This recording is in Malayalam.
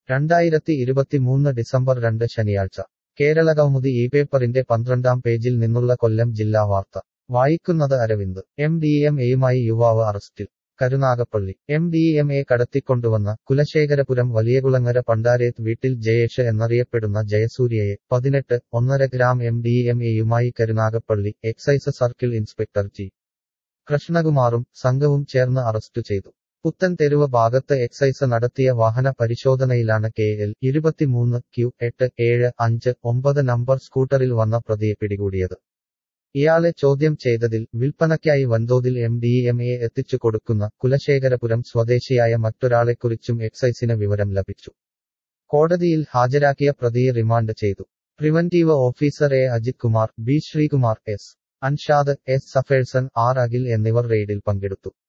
രണ്ടായിരത്തി ഇരുപത്തിമൂന്ന് ഡിസംബർ രണ്ട് ശനിയാഴ്ച കേരളകൗമുദി ഈ പേപ്പറിന്റെ പന്ത്രണ്ടാം പേജിൽ നിന്നുള്ള കൊല്ലം ജില്ലാ വാർത്ത വായിക്കുന്നത് അരവിന്ദ് എം ഡി എം എയുമായി യുവാവ് അറസ്റ്റിൽ Karunagappally M D M A കടത്തിക്കൊണ്ടുവന്ന കുലശേഖരപുരം വലിയകുളങ്ങര പണ്ടാരേത്ത് വീട്ടിൽ ജയേഷ് എന്നറിയപ്പെടുന്ന ജയസൂര്യയെ പതിനെട്ട് ഒന്നര ഗ്രാം എം ഡി എം എയുമായി Karunagappally excise circle inspector G കൃഷ്ണകുമാറും സംഘവും ചേർന്ന് അറസ്റ്റ് ചെയ്തു പുത്തൻ തെരുവ് ഭാഗത്ത് എക്സൈസ് നടത്തിയ വാഹന പരിശോധനയിലാണ് കെ എൽ ഇരുപത്തിമൂന്ന് ക്യു എട്ട് ഏഴ് അഞ്ച് ഒമ്പത് നമ്പർ സ്കൂട്ടറിൽ വന്ന പ്രതിയെ പിടികൂടിയത് ഇയാളെ ചോദ്യം ചെയ്തതിൽ വിൽപ്പനയ്ക്കായി വൻതോതിൽ എം ഡി എം എ എത്തിച്ചു കൊടുക്കുന്ന കുലശേഖരപുരം സ്വദേശിയായ മറ്റൊരാളെക്കുറിച്ചും എക്സൈസിന് വിവരം ലഭിച്ചു കോടതിയിൽ ഹാജരാക്കിയ പ്രതിയെ റിമാൻഡ് ചെയ്തു preventive officer A Ajith Kumar B Sreekumar S Anshad S Safferson R Akhil എന്നിവർ റെയ്ഡിൽ പങ്കെടുത്തു